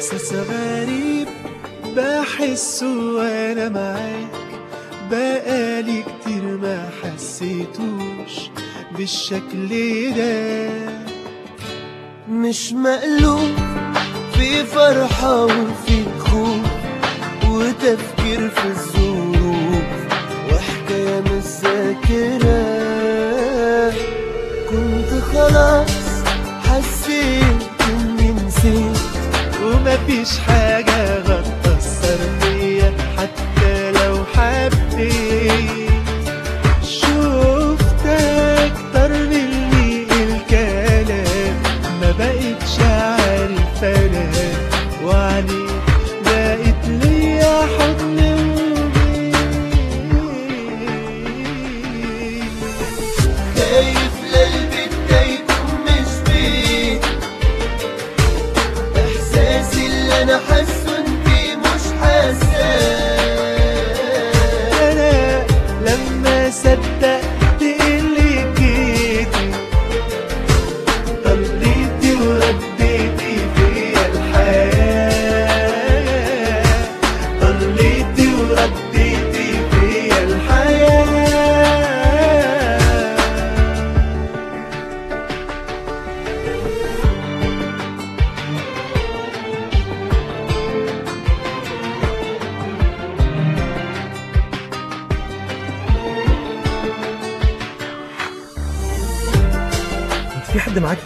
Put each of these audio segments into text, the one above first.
إحساس غريب بحسه وأنا معاك بقالي كتير ما حسيتوش بالشكل ده مش مقلوب في فرحة وفي خوف وتفكير في الظروف وحكاية مش ذاكرة كنت خلاص حسيت اني نسيت ومفيش حاجة غتأثر فيا حتى لو حبيت شفتك أكتر مني الكلام ما بقتش عارف أنام وعليك بقت ليا حضن وبيت خايف للبيت ده يكون مش بيت احساسي اللي انا حاسه انتي مش حاساه أنا لما صدقت اللي جيتي طليتي ورديتي فيا الحياة طليتي ورديتي فيا الحياة انت في حد معاكي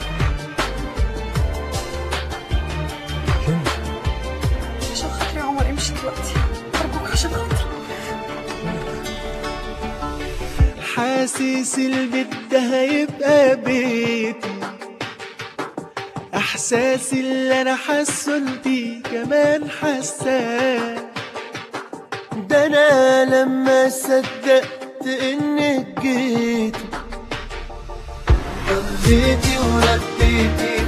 كنز عشان خاطري يا عمر امشي دلوقتي ارجوك عشان خاطري حاسس البيت ده هيبقى بيتي احساسي اللي انا حاسه انتي كمان حاساه ده انا لما صدقت انك جيت رديتي ورديتي